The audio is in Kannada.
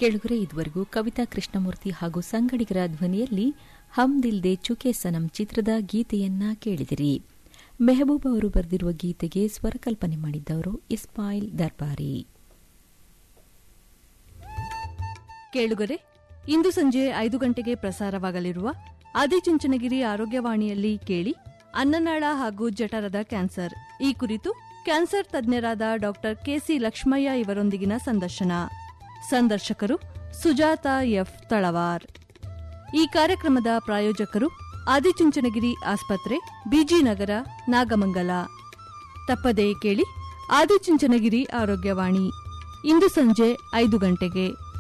ಕೇಳುಗರೆ ಇದುವರೆಗೂ ಕವಿತಾ ಕೃಷ್ಣಮೂರ್ತಿ ಹಾಗೂ ಸಂಗಡಿಗರ ಧ್ವನಿಯಲ್ಲಿ ಹಮ್ ದಿಲ್ ದೇ ಚುಕೆ ಸನಂ ಚಿತ್ರದ ಗೀತೆಯನ್ನ ಕೇಳಿದಿರಿ ಮೆಹಬೂಬ್ ಅವರು ಬರೆದಿರುವ ಗೀತೆಗೆ ಸ್ವರಕಲ್ಪನೆ ಮಾಡಿದ್ದವರು ಇಸ್ಮಾಯಿಲ್ ದರ್ಬಾರಿ ಕೇಳುಗರೆ ಇಂದು ಸಂಜೆ ಐದು ಗಂಟೆಗೆ ಪ್ರಸಾರವಾಗಲಿರುವ ಆದಿಚುಂಚನಗಿರಿ ಆರೋಗ್ಯವಾಣಿಯಲ್ಲಿ ಕೇಳಿ ಅನ್ನನಾಳ ಹಾಗೂ ಜಠರದ ಕ್ಯಾನ್ಸರ್ ಈ ಕುರಿತು ಕ್ಯಾನ್ಸರ್ ತಜ್ಞರಾದ ಡಾಕ್ಟರ್ ಕೆಸಿ ಲಕ್ಷ್ಮಯ್ಯ ಇವರೊಂದಿಗಿನ ಸಂದರ್ಶನ ಸಂದರ್ಶಕರು ಸುಜಾತ ಎಫ್ ತಳವಾರ್ ಈ ಕಾರ್ಯಕ್ರಮದ ಪ್ರಾಯೋಜಕರು ಆದಿಚುಂಚನಗಿರಿ ಆಸ್ಪತ್ರೆ ಬಿಜಿ ನಗರ ನಾಗಮಂಗಲ ತಪ್ಪದೇ ಕೇಳಿ ಆದಿಚುಂಚನಗಿರಿ ಆರೋಗ್ಯವಾಣಿ ಇಂದು ಸಂಜೆ ಐದು ಗಂಟೆಗೆ